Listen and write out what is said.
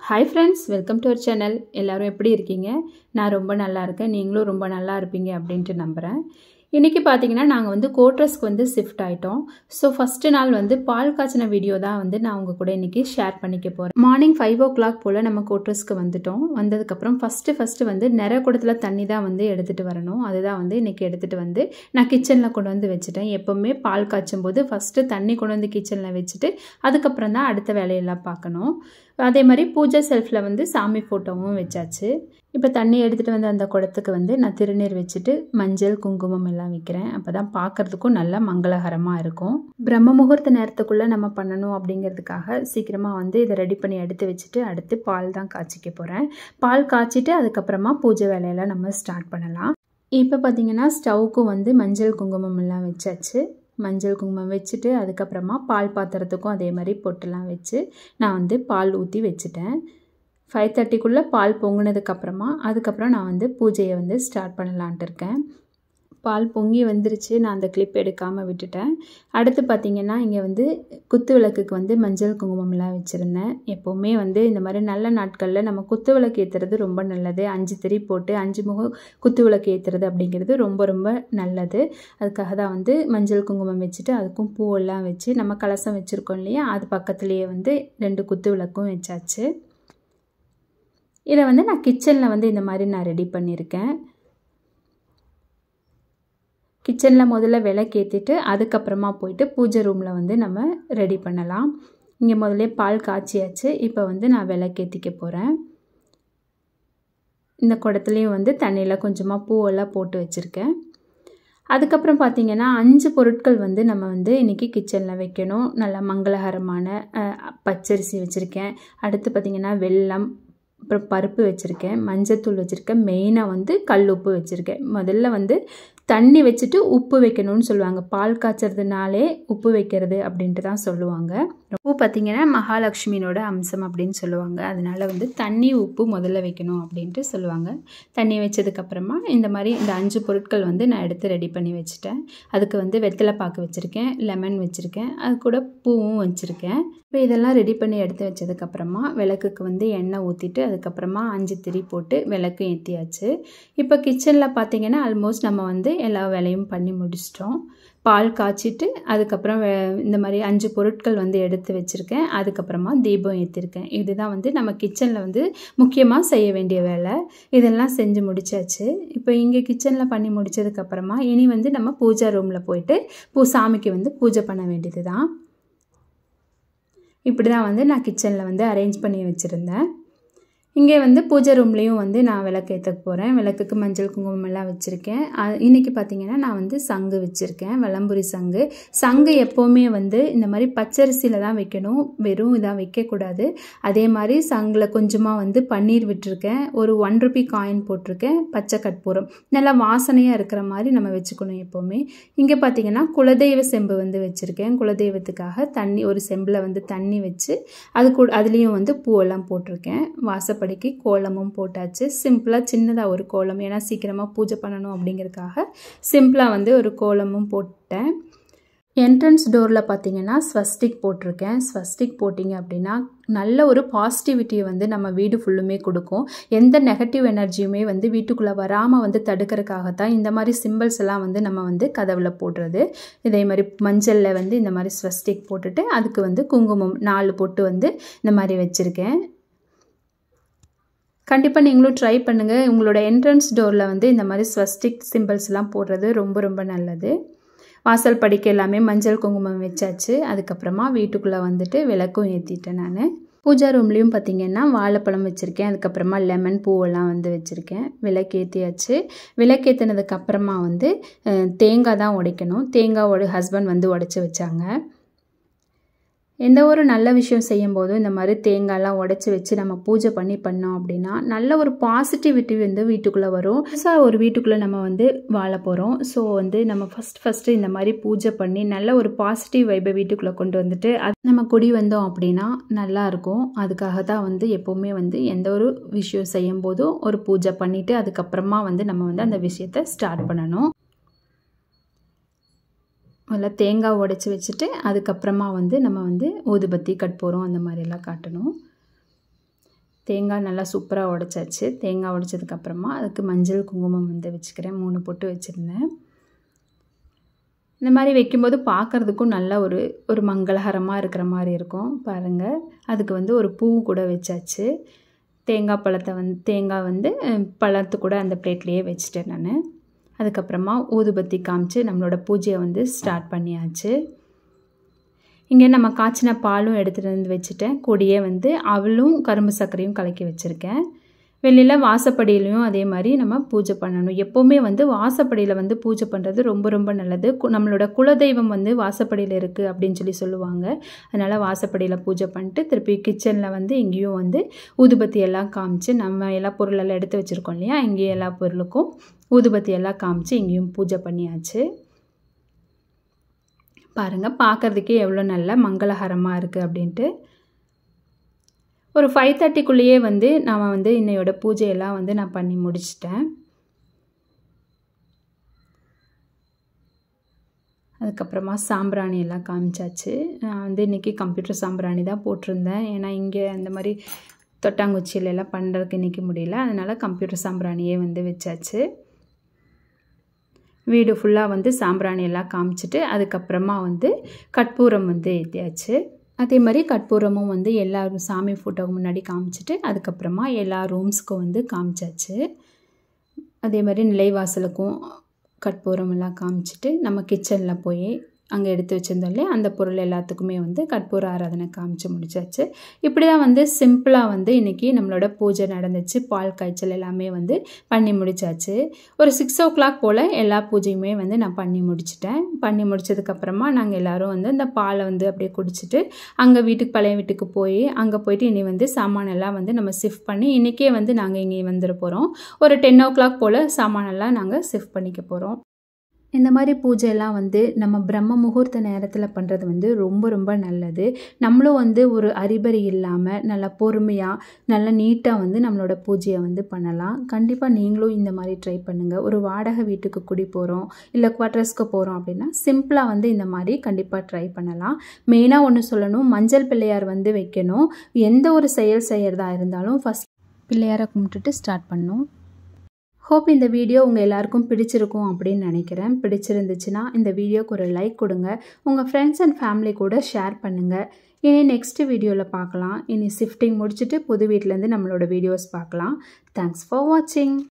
hi friends welcome to our channel எல்லோரும் எப்படி இருக்கீங்க நான் ரொம்ப நல்லா இருக்கேன் நீங்களும் ரொம்ப நல்லா இருப்பீங்க அப்படின்ட்டு நம்புகிறேன் இன்றைக்கி பார்த்தீங்கன்னா நாங்கள் வந்து கோட்ரஸ்க்கு வந்து ஷிஃப்ட் ஆகிட்டோம் ஸோ ஃபஸ்ட்டு நாள் வந்து பால் காய்ச்சின வீடியோ தான் வந்து நான் உங்கள் கூட இன்றைக்கி ஷேர் பண்ணிக்க போகிறேன் மார்னிங் ஃபைவ் ஓ கிளாக் போல் நம்ம கோட்ரஸ்க்கு வந்துட்டோம் வந்ததுக்கப்புறம் ஃபஸ்ட்டு ஃபஸ்ட்டு வந்து நிற குடத்தில் தண்ணி தான் வந்து எடுத்துகிட்டு வரணும் அதுதான் வந்து இன்றைக்கி எடுத்துகிட்டு வந்து நான் கிச்சனில் கொண்டு வந்து வச்சுட்டேன் எப்போவுமே பால் காய்ச்சும் போது ஃபஸ்ட்டு தண்ணி கொண்டு வந்து கிச்சனில் வச்சுட்டு அதுக்கப்புறம் தான் அடுத்த வேலையெல்லாம் பார்க்கணும் அதே மாதிரி பூஜை செல்ஃபில் வந்து சாமி ஃபோட்டோவும் வச்சாச்சு இப்போ தண்ணி எடுத்துகிட்டு வந்து அந்த குடத்துக்கு வந்து நான் திருநீர் வச்சுட்டு மஞ்சள் குங்குமம் எல்லாம் வைக்கிறேன் அப்போ தான் பார்க்குறதுக்கும் நல்லா மங்களகரமாக இருக்கும் பிரம்ம முகூர்த்த நேரத்துக்குள்ளே நம்ம பண்ணணும் அப்படிங்கிறதுக்காக சீக்கிரமாக வந்து இதை ரெடி பண்ணி எடுத்து வச்சுட்டு அடுத்து பால் தான் காய்ச்சிக்க போகிறேன் பால் காய்ச்சிட்டு அதுக்கப்புறமா பூஜை வேலையெல்லாம் நம்ம ஸ்டார்ட் பண்ணலாம் இப்போ பார்த்திங்கன்னா ஸ்டவ்வுக்கும் வந்து மஞ்சள் குங்குமம் எல்லாம் வச்சாச்சு மஞ்சள் குங்குமம் வச்சுட்டு அதுக்கப்புறமா பால் பாத்திரத்துக்கும் அதே மாதிரி பொட்டுலாம் வச்சு நான் வந்து பால் ஊற்றி வச்சுட்டேன் ஃபைவ் தேர்ட்டிக்குள்ளே பால் பொங்கினதுக்கப்புறமா அதுக்கப்புறம் நான் வந்து பூஜையை வந்து ஸ்டார்ட் பண்ணலான்ட்டு இருக்கேன் பால் பொங்கி வந்துருச்சு நான் அந்த கிளிப் எடுக்காமல் விட்டுட்டேன் அடுத்து பார்த்திங்கன்னா இங்கே வந்து குத்து விளக்குக்கு வந்து மஞ்சள் குங்குமம்லாம் வச்சுருந்தேன் எப்போவுமே வந்து இந்த மாதிரி நல்ல நாட்களில் நம்ம குத்து விளக்கு ஏற்றுறது ரொம்ப நல்லது அஞ்சு திரி போட்டு அஞ்சு முகம் குத்து விளக்கு ஏற்றுறது அப்படிங்கிறது ரொம்ப ரொம்ப நல்லது அதுக்காக தான் வந்து மஞ்சள் குங்குமம் வச்சுட்டு அதுக்கும் பூவெல்லாம் வச்சு நம்ம கலசம் வச்சுருக்கோம் இல்லையா அது பக்கத்துலேயே வந்து ரெண்டு குத்து விளக்கும் வச்சாச்சு இதை வந்து நான் கிச்சனில் வந்து இந்த மாதிரி நான் ரெடி பண்ணியிருக்கேன் கிச்சனில் முதல்ல விளக்கேற்றிட்டு அதுக்கப்புறமா போயிட்டு பூஜை ரூமில் வந்து நம்ம ரெடி பண்ணலாம் இங்கே முதல்ல பால் காய்ச்சியாச்சு இப்போ வந்து நான் விளக்கேற்றிக்க போகிறேன் இந்த குடத்துலேயும் வந்து தண்ணியில் கொஞ்சமாக பூவெல்லாம் போட்டு வச்சுருக்கேன் அதுக்கப்புறம் பார்த்திங்கன்னா அஞ்சு பொருட்கள் வந்து நம்ம வந்து இன்றைக்கி கிச்சனில் வைக்கணும் நல்லா மங்களகரமான பச்சரிசி வச்சுருக்கேன் அடுத்து பார்த்திங்கன்னா வெல்லம் அப்புறம் பருப்பு வச்சுருக்கேன் மஞ்சத்தூள் வச்சுருக்கேன் மெயினாக வந்து கல் உப்பு வச்சுருக்கேன் முதல்ல வந்து தண்ணி வச்சுட்டு உப்பு வைக்கணும்னு சொல்லுவாங்க பால் காய்ச்சறதுனாலே உப்பு வைக்கிறது அப்படின்ட்டு தான் சொல்லுவாங்க உப்பு பார்த்திங்கன்னா மகாலட்சுமியோட அம்சம் அப்படின்னு சொல்லுவாங்க அதனால் வந்து தண்ணி உப்பு முதல்ல வைக்கணும் அப்படின்ட்டு சொல்லுவாங்க தண்ணி வச்சதுக்கப்புறமா இந்த மாதிரி இந்த அஞ்சு பொருட்கள் வந்து நான் எடுத்து ரெடி பண்ணி வச்சுட்டேன் அதுக்கு வந்து வெத்தலை பாக்கு வச்சுருக்கேன் லெமன் வச்சுருக்கேன் அது கூட பூவும் வச்சுருக்கேன் இப்போ இதெல்லாம் ரெடி பண்ணி எடுத்து வச்சதுக்கப்புறமா விளக்குக்கு வந்து எண்ணெய் ஊற்றிட்டு அதுக்கப்புறமா அஞ்சு திரி போட்டு விளக்கு ஏற்றியாச்சு இப்போ கிச்சனில் பார்த்திங்கன்னா ஆல்மோஸ்ட் நம்ம வந்து எல்லா வேலையும் பண்ணி முடிச்சிட்டோம் பால் காய்ச்சிட்டு அதுக்கப்புறம் இந்த மாதிரி அஞ்சு பொருட்கள் வந்து எடுத்து வச்சுருக்கேன் அதுக்கப்புறமா தீபம் ஏற்றிருக்கேன் இதுதான் வந்து நம்ம கிச்சனில் வந்து முக்கியமாக செய்ய வேண்டிய வேலை இதெல்லாம் செஞ்சு முடிச்சாச்சு இப்போ இங்கே கிச்சனில் பண்ணி முடித்ததுக்கப்புறமா இனி வந்து நம்ம பூஜா ரூமில் போயிட்டு பூ சாமிக்கு வந்து பூஜை பண்ண வேண்டியது தான் இப்படி தான் வந்து நான் கிச்சனில் வந்து அரேஞ்ச் பண்ணி வச்சுருந்தேன் இங்கே வந்து பூஜை ரூம்லேயும் வந்து நான் விளக்கு ஏற்ற போகிறேன் விளக்குக்கு மஞ்சள் குங்குமம் எல்லாம் வச்சுருக்கேன் இன்றைக்கி பார்த்திங்கன்னா நான் வந்து சங்கு வச்சுருக்கேன் வலம்புரி சங்கு சங்கு எப்போவுமே வந்து இந்த மாதிரி பச்சரிசியில் தான் வைக்கணும் வெறும் இதாக வைக்கக்கூடாது அதே மாதிரி சங்கில் கொஞ்சமாக வந்து பன்னீர் விட்டுருக்கேன் ஒரு ஒன் ருபி காயின் போட்டிருக்கேன் பச்சை கற்பூரம் நல்லா வாசனையாக இருக்கிற மாதிரி நம்ம வச்சுக்கணும் எப்போவுமே இங்கே பார்த்திங்கன்னா குலதெய்வ செம்பு வந்து வச்சுருக்கேன் குலதெய்வத்துக்காக தண்ணி ஒரு செம்பில் வந்து தண்ணி வச்சு அது கூட அதுலேயும் வந்து பூவெல்லாம் போட்டிருக்கேன் வாசப்படி படிக்கு கோலமும் போட்டாச்சு சிம்பிளாக சின்னதாக ஒரு கோலம் ஏன்னா சீக்கிரமாக பூஜை பண்ணணும் அப்படிங்கிறதுக்காக சிம்பிளாக வந்து ஒரு கோலமும் போட்டேன் என்ட்ரன்ஸ் டோரில் பார்த்தீங்கன்னா ஸ்வஸ்டிக் போட்டிருக்கேன் ஸ்வஸ்டிக் போட்டிங்க அப்படின்னா நல்ல ஒரு பாசிட்டிவிட்டியை வந்து நம்ம வீடு ஃபுல்லுமே கொடுக்கும் எந்த நெகட்டிவ் எனர்ஜியுமே வந்து வீட்டுக்குள்ளே வராமல் வந்து தடுக்கிறதுக்காகத்தான் இந்த மாதிரி சிம்பிள்ஸ் எல்லாம் வந்து நம்ம வந்து கதவில் போடுறது இதே மாதிரி மஞ்சளில் வந்து இந்த மாதிரி ஸ்வஸ்டிக் போட்டுட்டு அதுக்கு வந்து குங்குமம் நாலு பொட்டு வந்து இந்த மாதிரி வச்சுருக்கேன் கண்டிப்பாக நீங்களும் ட்ரை பண்ணுங்கள் உங்களோட என்ட்ரன்ஸ் டோரில் வந்து இந்த மாதிரி ஸ்வஸ்டிக் சிம்பிள்ஸ்லாம் போடுறது ரொம்ப ரொம்ப நல்லது வாசல் படிக்க எல்லாமே மஞ்சள் குங்குமம் வச்சாச்சு அதுக்கப்புறமா வீட்டுக்குள்ளே வந்துட்டு விளக்கும் ஏற்றிட்டேன் நான் பூஜா ரூம்லேயும் பார்த்திங்கன்னா வாழைப்பழம் வச்சுருக்கேன் அதுக்கப்புறமா லெமன் பூவெல்லாம் வந்து வச்சுருக்கேன் விளக்கேற்றியாச்சு விளக்கேற்றினதுக்கு அப்புறமா வந்து தேங்காய் தான் உடைக்கணும் தேங்காவோட ஹஸ்பண்ட் வந்து உடச்சி வச்சாங்க எந்த ஒரு நல்ல விஷயம் செய்யும் போதும் இந்த மாதிரி தேங்காய்லாம் உடச்சி வச்சு நம்ம பூஜை பண்ணி பண்ணோம் அப்படின்னா நல்ல ஒரு பாசிட்டிவிட்டி வந்து வீட்டுக்குள்ளே வரும் புதுசாக ஒரு வீட்டுக்குள்ளே நம்ம வந்து வாழ போகிறோம் ஸோ வந்து நம்ம ஃபஸ்ட் ஃபஸ்ட்டு இந்த மாதிரி பூஜை பண்ணி நல்ல ஒரு பாசிட்டிவ் வைப்பை வீட்டுக்குள்ளே கொண்டு வந்துட்டு அது நம்ம குடி வந்தோம் அப்படின்னா நல்லா இருக்கும் அதுக்காக தான் வந்து எப்போவுமே வந்து எந்த ஒரு விஷயம் செய்யும் போதும் ஒரு பூஜை பண்ணிவிட்டு அதுக்கப்புறமா வந்து நம்ம வந்து அந்த விஷயத்தை ஸ்டார்ட் பண்ணணும் முதல்ல தேங்காய் உடச்சி வச்சுட்டு அதுக்கப்புறமா வந்து நம்ம வந்து ஊதுபத்தி கற்பூரம் அந்த மாதிரிலாம் காட்டணும் தேங்காய் நல்லா சூப்பராக உடச்சாச்சு தேங்காய் உடைச்சதுக்கப்புறமா அதுக்கு மஞ்சள் குங்குமம் வந்து வச்சுக்கிறேன் மூணு பொட்டு வச்சுருந்தேன் இந்த மாதிரி வைக்கும்போது பார்க்குறதுக்கும் நல்ல ஒரு ஒரு மங்களகரமாக இருக்கிற மாதிரி இருக்கும் பாருங்கள் அதுக்கு வந்து ஒரு பூ கூட வச்சாச்சு தேங்காய் பழத்தை வந்து தேங்காய் வந்து பழத்து கூட அந்த பிளேட்லேயே வச்சுட்டேன் நான் அதுக்கப்புறமா ஊதுபத்தி காமிச்சு நம்மளோட பூஜையை வந்து ஸ்டார்ட் பண்ணியாச்சு இங்கே நம்ம காய்ச்சின பாலும் எடுத்துகிட்டு வந்து வச்சுட்டேன் கூடியே வந்து அவளும் கரும்பு சர்க்கரையும் கலக்கி வச்சுருக்கேன் வெளியில் வாசப்படியிலையும் அதே மாதிரி நம்ம பூஜை பண்ணணும் எப்போவுமே வந்து வாசப்படியில் வந்து பூஜை பண்ணுறது ரொம்ப ரொம்ப நல்லது நம்மளோட குலதெய்வம் வந்து வாசப்படியில் இருக்குது அப்படின்னு சொல்லி சொல்லுவாங்க அதனால் வாசப்படியில் பூஜை பண்ணிட்டு திருப்பி கிச்சனில் வந்து இங்கேயும் வந்து ஊதுபத்தி எல்லாம் காமிச்சு நம்ம எல்லா பொருளெல்லாம் எடுத்து வச்சுருக்கோம் இல்லையா இங்கேயும் எல்லா பொருளுக்கும் ஊதுபத்தி எல்லாம் காமிச்சு இங்கேயும் பூஜை பண்ணியாச்சு பாருங்கள் பார்க்குறதுக்கே எவ்வளோ நல்ல மங்களகரமாக இருக்குது அப்படின்ட்டு ஒரு ஃபைவ் தேர்ட்டிக்குள்ளேயே வந்து நான் வந்து இன்னையோட பூஜையெல்லாம் வந்து நான் பண்ணி முடிச்சிட்டேன் அதுக்கப்புறமா சாம்பிராணி எல்லாம் காமிச்சாச்சு நான் வந்து இன்றைக்கி கம்ப்யூட்டர் சாம்பிராணி தான் போட்டிருந்தேன் ஏன்னா இங்கே அந்த மாதிரி தொட்டாங்குச்சியிலெல்லாம் பண்ணுறதுக்கு இன்றைக்கி முடியல அதனால் கம்ப்யூட்டர் சாம்பிராணியே வந்து வச்சாச்சு வீடு ஃபுல்லாக வந்து சாம்பிராணி எல்லாம் காமிச்சிட்டு அதுக்கப்புறமா வந்து கற்பூரம் வந்து ஏற்றியாச்சு அதே மாதிரி கற்பூரமும் வந்து எல்லா சாமி ஃபோட்டோவுக்கு முன்னாடி காமிச்சிட்டு அதுக்கப்புறமா எல்லா ரூம்ஸ்க்கும் வந்து காமிச்சாச்சு அதே மாதிரி நிலைவாசலுக்கும் கற்பூரம் எல்லாம் காமிச்சிட்டு நம்ம கிச்சனில் போய் அங்கே எடுத்து வச்சுருந்தோம் இல்லையா அந்த பொருள் எல்லாத்துக்குமே வந்து கற்பூர ஆராதனை காமிச்சு முடிச்சாச்சு இப்படி தான் வந்து சிம்பிளாக வந்து இன்றைக்கி நம்மளோட பூஜை நடந்துச்சு பால் காய்ச்சல் எல்லாமே வந்து பண்ணி முடிச்சாச்சு ஒரு சிக்ஸ் ஓ கிளாக் போல் எல்லா பூஜையுமே வந்து நான் பண்ணி முடிச்சிட்டேன் பண்ணி முடிச்சதுக்கப்புறமா நாங்கள் எல்லோரும் வந்து அந்த பாலை வந்து அப்படியே குடிச்சிட்டு அங்கே வீட்டுக்கு பழைய வீட்டுக்கு போய் அங்கே போயிட்டு இனி வந்து சாமானெல்லாம் வந்து நம்ம ஷிஃப்ட் பண்ணி இன்றைக்கே வந்து நாங்கள் இங்கே வந்துட போகிறோம் ஒரு டென் ஓ கிளாக் போல் சாமானெல்லாம் நாங்கள் ஷிஃப்ட் பண்ணிக்க போகிறோம் இந்த மாதிரி பூஜையெல்லாம் வந்து நம்ம பிரம்ம முகூர்த்த நேரத்தில் பண்ணுறது வந்து ரொம்ப ரொம்ப நல்லது நம்மளும் வந்து ஒரு அறிபறி இல்லாமல் நல்லா பொறுமையாக நல்லா நீட்டாக வந்து நம்மளோட பூஜையை வந்து பண்ணலாம் கண்டிப்பாக நீங்களும் இந்த மாதிரி ட்ரை பண்ணுங்கள் ஒரு வாடகை வீட்டுக்கு குடி போகிறோம் இல்லை குவார்ட்டர்ஸ்க்கு போகிறோம் அப்படின்னா சிம்பிளாக வந்து இந்த மாதிரி கண்டிப்பாக ட்ரை பண்ணலாம் மெயினாக ஒன்று சொல்லணும் மஞ்சள் பிள்ளையார் வந்து வைக்கணும் எந்த ஒரு செயல் செய்கிறதா இருந்தாலும் ஃபஸ்ட் பிள்ளையாரை கும்பிட்டுட்டு ஸ்டார்ட் பண்ணணும் ஹோப் இந்த வீடியோ உங்கள் எல்லாருக்கும் பிடிச்சிருக்கும் அப்படின்னு நினைக்கிறேன் பிடிச்சிருந்துச்சுன்னா இந்த வீடியோக்கு ஒரு லைக் கொடுங்க உங்கள் ஃப்ரெண்ட்ஸ் அண்ட் ஃபேமிலி கூட ஷேர் பண்ணுங்கள் இனி நெக்ஸ்ட் வீடியோவில் பார்க்கலாம் இனி ஷிஃப்டிங் முடிச்சுட்டு புது வீட்டிலேருந்து நம்மளோட வீடியோஸ் பார்க்கலாம் தேங்க்ஸ் ஃபார் வாட்சிங்